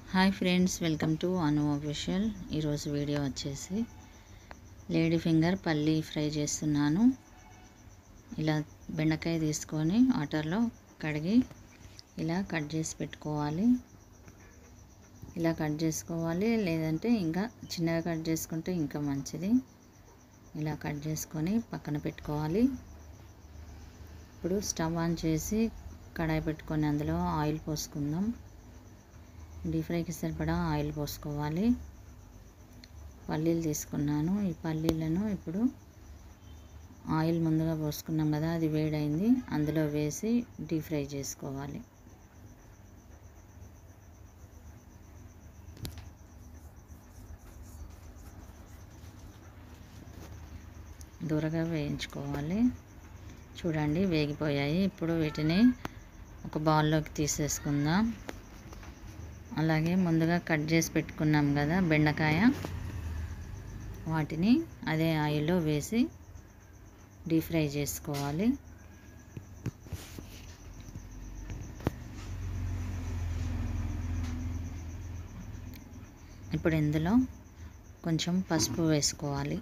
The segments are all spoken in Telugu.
hi friends welcome to Anu official ఈరోజు వీడియో వచ్చేసి లేడీ ఫింగర్ పల్లి ఫ్రై చేస్తున్నాను ఇలా బెండకాయ తీసుకొని వాటర్లో కడిగి ఇలా కట్ చేసి పెట్టుకోవాలి ఇలా కట్ చేసుకోవాలి లేదంటే ఇంకా చిన్నగా కట్ చేసుకుంటే ఇంకా మంచిది ఇలా కట్ చేసుకొని పక్కన పెట్టుకోవాలి ఇప్పుడు స్టవ్ ఆన్ చేసి కడాయి పెట్టుకొని అందులో ఆయిల్ పోసుకుందాం డీప్ ఫ్రైకి సరిపడా ఆయిల్ పోసుకోవాలి పల్లీలు తీసుకున్నాను ఈ పల్లీలను ఇప్పుడు ఆయిల్ ముందుగా పోసుకున్నాం కదా అది వేడైంది అందులో వేసి డీప్ ఫ్రై చేసుకోవాలి దూరగా వేయించుకోవాలి చూడండి వేగిపోయాయి ఇప్పుడు వీటిని ఒక బౌల్లోకి తీసేసుకుందాం అలాగే ముందుగా కట్ చేసి పెట్టుకున్నాం కదా బెండకాయ వాటిని అదే ఆయిల్లో వేసి డీప్ ఫ్రై చేసుకోవాలి ఇప్పుడు ఇందులో కొంచెం పసుపు వేసుకోవాలి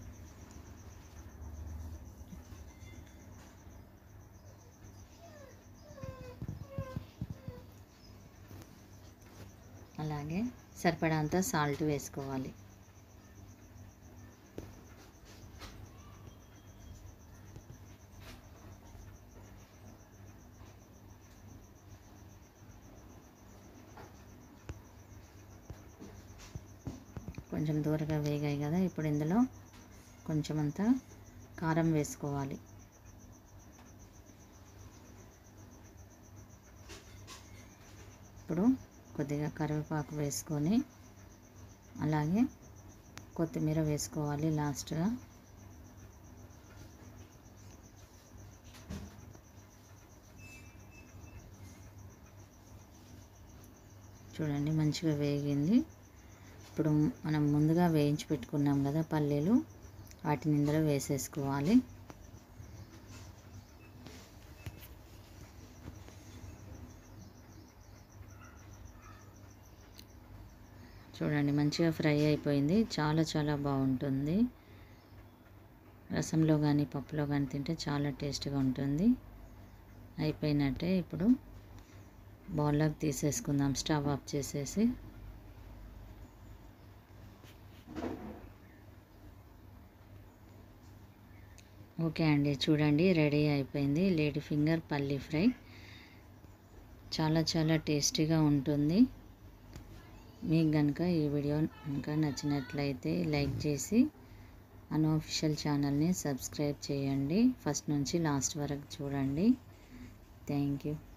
అలాగే సరిపడంత సాల్ట్ వేసుకోవాలి కొంచెం దూరగా వేగాయి కదా ఇప్పుడు ఇందులో కొంచెం అంతా కారం వేసుకోవాలి ఇప్పుడు కొద్దిగా కరివేపాకు వేసుకొని అలాగే కొత్తిమీర వేసుకోవాలి లాస్ట్గా చూడండి మంచిగా వేగింది ఇప్పుడు మనం ముందుగా వేయించి పెట్టుకున్నాం కదా పల్లీలు వాటిని ఇందులో వేసేసుకోవాలి చూడండి మంచిగా ఫ్రై అయిపోయింది చాలా చాలా బాగుంటుంది రసంలో కానీ పప్పులో కానీ తింటే చాలా టేస్ట్గా ఉంటుంది అయిపోయినట్టే ఇప్పుడు బౌల్లోకి తీసేసుకుందాం స్టవ్ ఆఫ్ చేసేసి ఓకే అండి చూడండి రెడీ అయిపోయింది లేడీ ఫింగర్ పల్లీ ఫ్రై చాలా చాలా టేస్టీగా ఉంటుంది మీకు కనుక ఈ వీడియో కనుక నచ్చినట్లయితే లైక్ చేసి అన్అఫిషియల్ ఛానల్ని సబ్స్క్రైబ్ చేయండి ఫస్ట్ నుంచి లాస్ట్ వరకు చూడండి థ్యాంక్ యూ